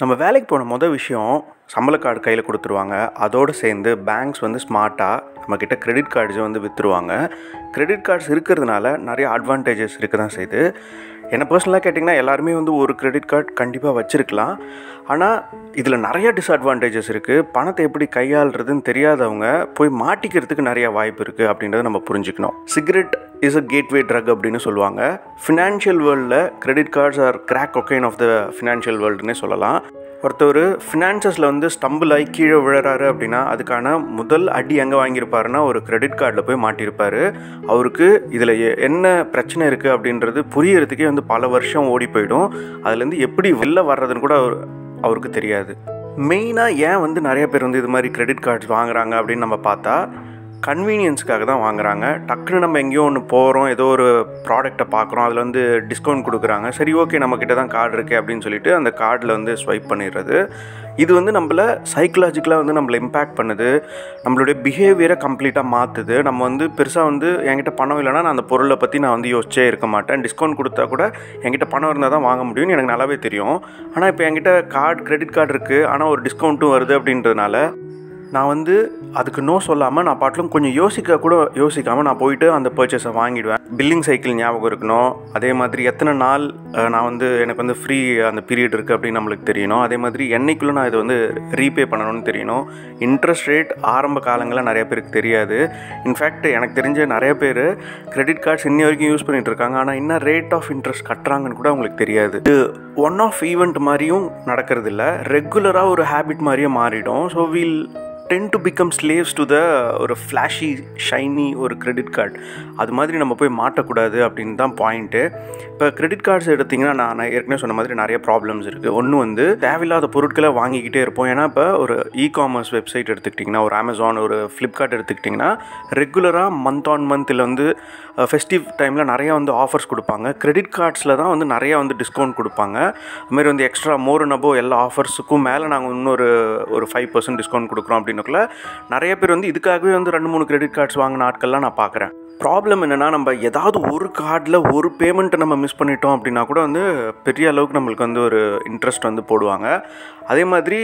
நம்ம வேலைக்கு போன மொதல் விஷயம் சம்பள கார்டு கையில் கொடுத்துருவாங்க அதோடு சேர்ந்து பேங்க்ஸ் வந்து ஸ்மார்ட்டாக நம்மக்கிட்ட கிரெடிட் கார்ட்ஸை வந்து விற்றுருவாங்க கிரெடிட் கார்ட்ஸ் இருக்கிறதுனால நிறைய அட்வான்டேஜஸ் இருக்க தான் செய்யுது என்னை பர்சனலாக கேட்டிங்கன்னா எல்லாருமே வந்து ஒரு கிரெடிட் கார்டு கண்டிப்பாக வச்சுருக்கலாம் ஆனால் இதில் நிறைய டிஸ்அட்வான்டேஜஸ் இருக்குது பணத்தை எப்படி கையாளுறதுன்னு தெரியாதவங்க போய் மாட்டிக்கிறதுக்கு நிறைய வாய்ப்பு இருக்குது அப்படின்றத நம்ம புரிஞ்சுக்கணும் cigarette is a gateway drug அப்படின்னு சொல்லுவாங்க ஃபினான்ஷியல் வேர்ல்டில் credit cards are crack cocaine of the financial வேர்ல்டுன்னே சொல்லலாம் ஒருத்தர் ஃபினான்சஸில் வந்து ஸ்டம்பிள் ஆகி கீழே விழுறாரு அப்படின்னா அதுக்கான முதல் அடி எங்கே வாங்கியிருப்பாருன்னா ஒரு கிரெடிட் கார்டில் போய் மாட்டியிருப்பார் அவருக்கு இதில் என்ன பிரச்சனை இருக்குது அப்படின்றது புரியறதுக்கே வந்து பல வருஷம் ஓடி போயிடும் அதுலேருந்து எப்படி வெளில வர்றதுன்னு கூட அவர் அவருக்கு தெரியாது மெயினாக ஏன் வந்து நிறைய பேர் வந்து இது மாதிரி கிரெடிட் கார்ட்ஸ் வாங்குறாங்க அப்படின்னு நம்ம பார்த்தா கன்வீனியன்ஸுக்காக தான் வாங்குறாங்க டக்குன்னு நம்ம எங்கேயோ ஒன்று போகிறோம் ஏதோ ஒரு ப்ராடக்ட்டை பார்க்குறோம் அதில் வந்து டிஸ்கவுண்ட் கொடுக்குறாங்க சரி ஓகே நம்மக்கிட்ட தான் கார்டு இருக்குது அப்படின்னு சொல்லிட்டு அந்த கார்டில் வந்து ஸ்வைப் பண்ணிடுறது இது வந்து நம்மளை சைக்கலாஜிக்கலாக வந்து நம்மளை இம்பேக்ட் பண்ணுது நம்மளுடைய பிஹேவியரை கம்ப்ளீட்டாக மாற்றுது நம்ம வந்து பெருசாக வந்து என்கிட்ட பணம் இல்லைனா நான் அந்த பொருளை பற்றி நான் வந்து யோசிச்சே இருக்க மாட்டேன் டிஸ்கவுண்ட் கொடுத்தா கூட என்கிட்ட பணம் இருந்தால் தான் வாங்க முடியும்னு எனக்கு நல்லாவே தெரியும் ஆனால் இப்போ என்கிட்ட கார்டு கிரெடிட் கார்டு இருக்குது ஆனால் ஒரு டிஸ்கவுண்ட்டும் வருது அப்படின்றதுனால நான் வந்து அதுக்கு நோ சொல்லாமல் நான் பாட்டிலும் கொஞ்சம் யோசிக்க கூட யோசிக்காமல் நான் போயிட்டு அந்த பர்ச்சேஸை வாங்கிடுவேன் பில்லிங் சைக்கிள் ஞாபகம் இருக்கணும் அதே மாதிரி எத்தனை நாள் அஹ், நான் வந்து எனக்கு வந்து ஃப்ரீ அந்த பீரியட் இருக்குது அப்படின்னு நம்மளுக்கு தெரியணும் அதே மாதிரி என்னைக்குள்ளே நான் இதை வந்து ரீபே பண்ணணும்னு தெரியணும் இன்ட்ரெஸ்ட் ரேட் ஆரம்ப காலங்களில் நிறைய பேருக்கு தெரியாது இன்ஃபேக்ட் எனக்கு தெரிஞ்ச நிறைய பேர் கிரெடிட் கார்ட்ஸ் இன்னி வரைக்கும் யூஸ் பண்ணிட்டு இருக்காங்க ஆனால் என்ன ரேட் ஆஃப் இன்ட்ரெஸ்ட் கட்டுறாங்கன்னு கூட அவங்களுக்கு தெரியாது இது ஒன் ஆஃப் ஈவெண்ட் மாதிரியும் நடக்கிறது இல்லை ரெகுலராக ஒரு ஹேபிட் மாதிரியே மாறிடும் so we'll tend to become slaves to the ஒரு ஃப்ளாஷி ஷைனி ஒரு கிரெடிட் கார்டு அது மாதிரி நம்ம போய் மாட்டக்கூடாது அப்படின்னு தான் பாயிண்ட்டு இப்போ கிரெடிட் கார்ட்ஸ் எடுத்திங்கன்னா நான் நான் ஏற்கனவே சொன்ன மாதிரி நிறைய ப்ராப்ளம்ஸ் இருக்குது ஒன்று வந்து தேவையில்லாத பொருட்களை வாங்கிக்கிட்டே இருப்போம் ஏன்னா இப்போ ஒரு இ காமர்ஸ் வெப்சைட் எடுத்துக்கிட்டிங்கன்னா ஒரு அமேசான் ஒரு ஃப்ளிப்கார்ட் எடுத்துக்கிட்டிங்கன்னா ரெகுலராக மந்த் ஆன் மந்த் இல்லை வந்து ஃபெஸ்டிவ் டைமில் நிறையா வந்து ஆஃபர்ஸ் கொடுப்பாங்க கிரெடிட் கார்ட்ஸில் தான் வந்து நிறையா வந்து டிஸ்கவுண்ட் கொடுப்பாங்க அதுமாரி வந்து எக்ஸ்ட்ரா மோர் நபோ எல்லா ஆஃபர்ஸுக்கும் மேலே நாங்கள் இன்னொரு ஒரு ஃபைவ் பர்சன்ட் டிஸ்கவுண்ட் கொடுக்குறோம் அப்படின்னக்குள்ள நிறைய பேர் வந்து இதுக்காகவே வந்து ரெண்டு மூணு கிரெடிட் கார்ட்ஸ் வாங்கின ஆட்கள்லாம் நான் பார்க்குறேன் ப்ராப்ளம் என்னென்னா நம்ம ஏதாவது ஒரு கார்டில் ஒரு பேமெண்ட்டை நம்ம மிஸ் பண்ணிட்டோம் அப்படின்னா கூட வந்து பெரிய அளவுக்கு நம்மளுக்கு வந்து ஒரு இன்ட்ரெஸ்ட் வந்து போடுவாங்க அதே மாதிரி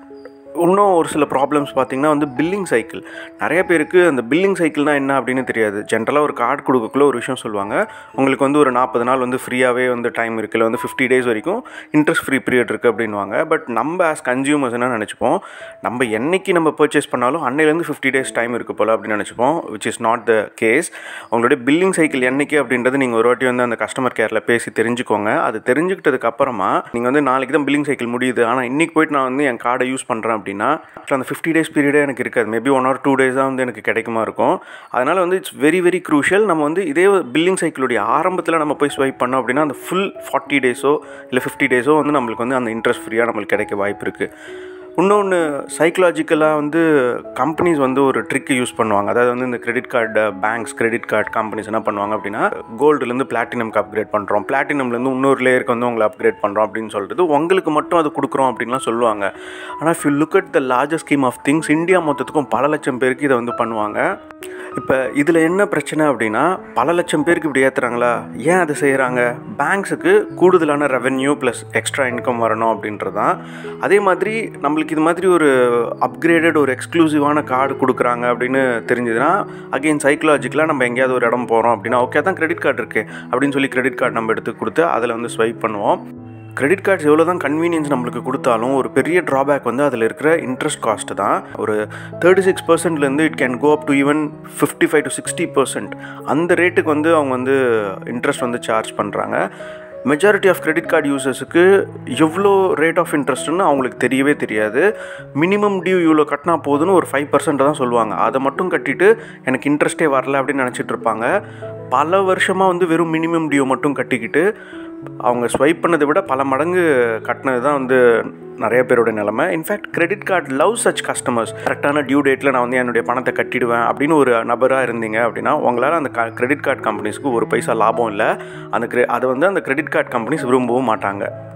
இன்னும் ஒரு சில ப்ராப்ளம்ஸ் பார்த்திங்கன்னா வந்து பில்லிங் சைக்கிள் நிறைய பேருக்கு அந்த பில்லிங் சைக்கிள்னால் என்ன அப்படின்னு தெரியாது ஜென்ரலாக ஒரு கார்டு கொடுக்கக்குள்ள ஒரு விஷயம் சொல்லுவாங்க உங்களுக்கு வந்து ஒரு நாற்பது நாள் வந்து ஃப்ரீயாகவே வந்து டைம் இருக்குல்ல வந்து ஃபிஃப்டி டேஸ் வரைக்கும் இன்ட்ரெஸ்ட் ஃப்ரீ பீரியட் இருக்குது அப்படின்வாங்க பட் நம்ம ஆஸ் கன்சியூமர்ஸ் என்ன நினச்சிப்போம் நம்ம என்னைக்கு நம்ம பர்ச்சேஸ் பண்ணாலும் அன்னையிலேருந்து ஃபிஃப்டி டேஸ் டைம் இருக்குது போல் அப்படின்னு நினச்சிப்போம் which is not the case உங்களுடைய பில்லிங் சைக்கிள் என்னைக்கு அப்படின்றது நீங்கள் ஒரு வாட்டி வந்து அந்த கஸ்டமர் கேரில் பேசி தெரிஞ்சுக்கோங்க அது தெரிஞ்சுக்கிட்டதுக்கு அப்புறமா நீங்கள் வந்து நாளைக்கு தான் பில்லிங் சைக்கிள் முடியுது ஆனால் இன்றைக்கி போயிட்டு நான் வந்து என் கார்டை யூஸ் பண்ணுறேன் அப்படின்னா அந்த ஃபிஃப்டி டேஸ் பீரியடே எனக்கு இருக்காது maybe one or two days தான் வந்து எனக்கு கிடைக்குமா இருக்கும் அதனால் வந்து இட்ஸ் வெரி வெரி க்ரூஷியல் நம்ம வந்து இதே பில்லிங் சைக்கிளுடைய ஆரம்பத்தில் நம்ம போய் ஸ்வைப் பண்ணோம் அப்படின்னா அந்த ஃபுல் ஃபார்ட்டி டேஸோ இல்லை ஃபிஃப்டி டேஸோ வந்து நம்மளுக்கு வந்து அந்த இன்ட்ரெஸ்ட் ஃப்ரீயாக நம்மளுக்கு கிடைக்க வாய்ப்பு இருக்குது இன்னொன்று சைக்கலாஜிக்கலாக வந்து கம்பெனிஸ் வந்து ஒரு ட்ரிக்கு யூஸ் பண்ணுவாங்க அதாவது வந்து இந்த credit card banks credit card companies என்ன பண்ணுவாங்க அப்படின்னா கோல்டுலேருந்து பிளாட்டினம்க்கு அப்கிரேட் பண்ணுறோம் பிளாட்டினம்லேருந்து இன்னொரு லேயருக்கு வந்து உங்களை அப்கிரேட் பண்ணுறோம் அப்படின்னு சொல்லிட்டு உங்களுக்கு மட்டும் அது கொடுக்குறோம் அப்படின்லாம் சொல்லுவாங்க ஆனால் if you look at the larger scheme of things India மொத்தத்துக்கும் பல லட்சம் பேருக்கு இதை வந்து பண்ணுவாங்க இப்போ இதில் என்ன பிரச்சனை அப்படின்னா பல லட்சம் பேருக்கு இப்படி ஏற்றுறாங்களா ஏன் அதை செய்கிறாங்க பேங்க்ஸுக்கு கூடுதலான ரெவென்யூ ப்ளஸ் எக்ஸ்ட்ரா இன்கம் வரணும் அப்படின்றது தான் அதே மாதிரி நம்மளுக்கு இது மாதிரி ஒரு அப்கிரேடட் ஒரு எக்ஸ்க்ளூசிவான கார்டு கொடுக்குறாங்க அப்படின்னு தெரிஞ்சதுன்னா அகெயின் சைக்கலாஜிக்கலாக நம்ம எங்கேயாவது ஒரு இடம் போகிறோம் அப்படின்னா ஓகே தான் கிரெடிட் கார்டு இருக்குது அப்படின்னு சொல்லி கிரெடிட் கார்டு நம்ம எடுத்து கொடுத்து அதில் வந்து ஸ்வைப் பண்ணுவோம் கிரெடிட் கார்ட்ஸ் எவ்வளோ தான் கன்வீனியன்ஸ் நம்மளுக்கு கொடுத்தாலும் ஒரு பெரிய ட்ராபேக் வந்து அதில் இருக்கிற இன்ட்ரெஸ்ட் காஸ்ட்டு தான் ஒரு தேர்ட்டி சிக்ஸ் பர்சன்ட்லேருந்து it can go up to even fifty five to sixty percent அந்த ரேட்டுக்கு வந்து அவங்க வந்து இன்ட்ரெஸ்ட் வந்து சார்ஜ் பண்ணுறாங்க மெஜாரிட்டி ஆஃப் கிரெடிட் கார்டு யூசர்ஸுக்கு எவ்வளோ ரேட் ஆஃப் இன்ட்ரெஸ்ட்னு அவங்களுக்கு தெரியவே தெரியாது மினிமம் டியூ இவ்வளோ கட்டினா போதுன்னு ஒரு ஃபைவ் பர்சன்ட் தான் சொல்லுவாங்க அதை மட்டும் கட்டிட்டு எனக்கு இன்ட்ரெஸ்ட்டே வரல அப்படின்னு நினச்சிட்டு இருப்பாங்க பல வருஷமாக வந்து வெறும் மினிமம் டியூ மட்டும் கட்டிக்கிட்டு அவங்க ஸ்வைப் பண்ணதை விட பல மடங்கு கட்டினது தான் வந்து நிறைய பேரோட நிலமை in fact credit card love such customers கரெக்டான டியூ டேட்டில் நான் வந்து என்னுடைய பணத்தை கட்டிடுவேன் அப்படின்னு ஒரு நபராக இருந்தீங்க அப்படின்னா உங்களால் அந்த கிரெடிட் கார்டு கம்பெனிஸ்க்கு ஒரு பைசா லாபம் இல்லை அந்த கிரெ அதை வந்து அந்த கிரெடிட் கார்டு கம்பெனிஸ் விரும்பவும் மாட்டாங்க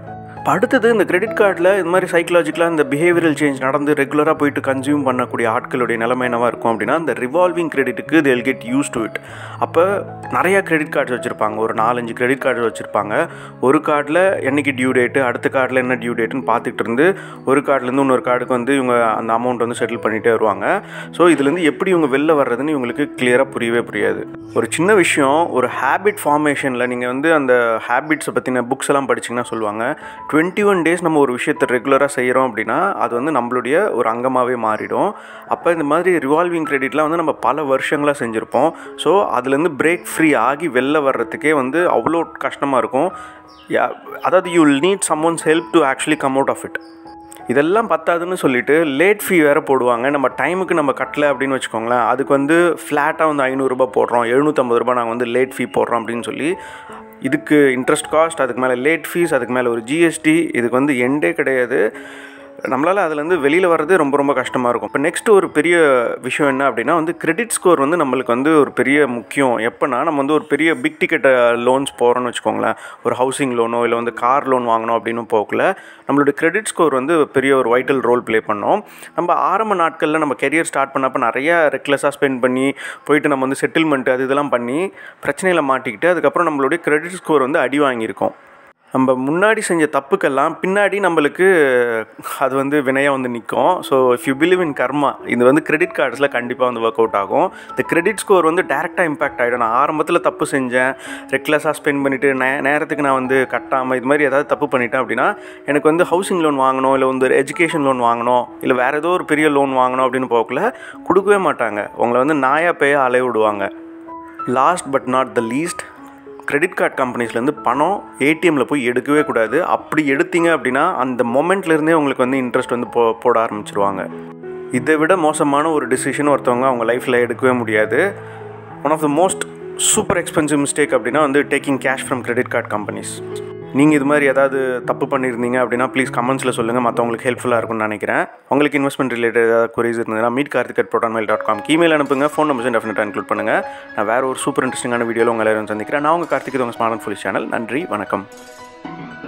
அப்போ அடுத்தது இந்த கிரெடிட் கார்டில் இது மாதிரி சைக்கலாஜிக்கலாக இந்த பிஹேவியரல் சேஞ்ச் நடந்து ரெகுலராக போயிட்டு கன்சியூம் பண்ணக்கூடிய ஆட்களுடைய நிலைமை என்னவாக இருக்கும் அப்படின்னா இந்த ரிவால்விங் கிரெடிட்டுக்கு தேல் கெட் யூஸ் டு இட் அப்போ நிறையா கிரெடிட் கார்ட்ஸ் வச்சுருப்பாங்க ஒரு நாலஞ்சு கிரெடிட் கார்டு வச்சுருப்பாங்க ஒரு கார்டில் என்னைக்கு டியூ டேட்டு அடுத்த கார்டில் என்ன டியூ டேட்டுன்னு பார்த்துட்டு இருந்து ஒரு கார்டுலேருந்து இன்னொரு கார்டுக்கு வந்து இவங்க அந்த அமௌண்ட் வந்து செட்டில் பண்ணிகிட்டே வருவாங்க ஸோ இதுலேருந்து எப்படி இவங்க வெளில வர்றதுன்னு இவங்களுக்கு கிளியராக புரியவே புரியாது ஒரு சின்ன விஷயம் ஒரு ஹேபிட் ஃபார்மேஷனில் நீங்கள் வந்து அந்த ஹேபிட்ஸை பற்றின புக்ஸ் எல்லாம் படிச்சிங்கன்னா சொல்லுவாங்க டுவெண்ட்டி ஒன் டேஸ் நம்ம ஒரு விஷயத்தை ரெகுலராக செய்கிறோம் அப்படின்னா அது வந்து நம்மளுடைய ஒரு அங்கமாகவே மாறிடும் அப்போ இந்த மாதிரி ரிவால்விங் கிரெடிட்லாம் வந்து நம்ம பல வருஷங்களாக செஞ்சுருப்போம் ஸோ அதுலேருந்து பிரேக் ஃப்ரீ ஆகி வெளில வர்றதுக்கே வந்து அவ்வளோ கஷ்டமாக இருக்கும் யா- அதாவது you will need someone's help to actually come out of it இதெல்லாம் பத்தாதுன்னு சொல்லிட்டு லேட் ஃபீ வேறு போடுவாங்க நம்ம டைமுக்கு நம்ம கட்டல அப்படின்னு வச்சுக்கோங்களேன் அதுக்கு வந்து ஃப்ளாட்டாக வந்து ஐநூறுரூபா போடுறோம் எழுநூற்றம்பது ரூபாய் நாங்கள் வந்து லேட் ஃபீ போடுறோம் அப்படின்னு சொல்லி இதுக்கு இன்ட்ரெஸ்ட் காஸ்ட் அதுக்கு மேலே லேட் ஃபீஸ் அதுக்கு மேலே ஒரு ஜிஎஸ்டி இதுக்கு வந்து எண்டே கிடையாது நம்மளால் அதுலேருந்து வெளியில் வர்றது ரொம்ப ரொம்ப கஷ்டமாக இருக்கும் இப்போ நெக்ஸ்ட் ஒரு பெரிய விஷயம் என்ன அப்படின்னா வந்து கிரெடிட் ஸ்கோர் வந்து நம்மளுக்கு வந்து ஒரு பெரிய முக்கியம் எப்போனா நம்ம வந்து ஒரு பெரிய பிக் டிக்கெட் லோன்ஸ் போகிறோம்னு வச்சுக்கோங்களேன் ஒரு ஹவுசிங் லோனோ இல்லை வந்து கார் லோன் வாங்கணும் அப்படின்னு போகல நம்மளோட கிரெடிட் ஸ்கோர் வந்து பெரிய ஒரு வைட்டல் ரோல் ப்ளே பண்ணோம் நம்ம ஆரம்ப நாட்களில் நம்ம கெரியர் ஸ்டார்ட் பண்ணப்போ நிறைய ரெக்லெஸ்ஸாக ஸ்பெண்ட் பண்ணி போயிட்டு நம்ம வந்து செட்டில்மெண்ட் அது இதெல்லாம் பண்ணி பிரச்சனையில் மாட்டிக்கிட்டு அதுக்கப்புறம் நம்மளுடைய கிரெடிட் ஸ்கோர் வந்து அடி வாங்கியிருக்கோம் நம்ம முன்னாடி செஞ்ச தப்புக்கெல்லாம் பின்னாடி நம்மளுக்கு அது வந்து வினையாக வந்து நிற்கும் so if you believe in karma இது வந்து கிரெடிட் கார்ட்ஸில் கண்டிப்பாக வந்து ஒர்க் அவுட் ஆகும் இந்த கிரெடிட் ஸ்கோர் வந்து டேரெக்டாக இம்பாக்ட் ஆகிடும் நான் ஆரம்பத்தில் தப்பு செஞ்சேன் ரெக்லெஸ்ஸாக ஸ்பெண்ட் பண்ணிவிட்டு நே நேரத்துக்கு நான் வந்து கட்டாமல் இது மாதிரி ஏதாவது தப்பு பண்ணிட்டேன் அப்படின்னா எனக்கு வந்து ஹவுசிங் லோன் வாங்கணும் இல்லை வந்து எஜுகேஷன் லோன் வாங்கணும் இல்லை வேறு ஏதோ ஒரு பெரிய லோன் வாங்கணும் அப்படின்னு போகக்குள்ள கொடுக்கவே மாட்டாங்க உங்களை வந்து நாயா பேய அலைய விடுவாங்க last but not the least credit card கம்பெனிஸ்லேருந்து பணம் ஏடிஎம்மில் போய் எடுக்கவே கூடாது அப்படி எடுத்தீங்க அப்படின்னா அந்த மொமெண்ட்லேருந்தே உங்களுக்கு வந்து இன்ட்ரெஸ்ட் வந்து போ போட ஆரம்பிச்சிருவாங்க இதை விட மோசமான ஒரு டிசிஷன் ஒருத்தவங்க அவங்க லைஃப்பில் எடுக்கவே முடியாது one of the most super expensive mistake அப்படின்னா வந்து taking cash from credit card companies நீங்கள் இது மாதிரி ஏதாவது தப்பு பண்ணியிருந்தீங்க அப்படின்னா ப்ளீஸ் கமெண்ட்ஸில் சொல்லுங்கள் மற்றவங்களுக்கு ஹெல்ப்ஃபுல்லாக இருக்கும்னு நினைக்கிறேன் உங்களுக்கு இன்வெஸ்ட்மெண்ட் ரிலேட்டட் ஏதாவது குறைஸ் இருந்ததுன்னா meet Karthik at protonmail dot com email அனுப்புங்க ஃபோன் நம்பர்ஸும் டெஃபினட்டாக இன்க்ளூட் பண்ணுங்கள் நான் வேறு ஒரு சூப்பர் இன்ட்ரெஸ்டிங்கான வீடியோவில் உங்களை எல்லாரும் சந்திக்கிறேன் நான் உங்கள் கார்த்திக் உங்கள் ஸ்மார்ட் ஃபுல் சேனல் நன்றி வணக்கம்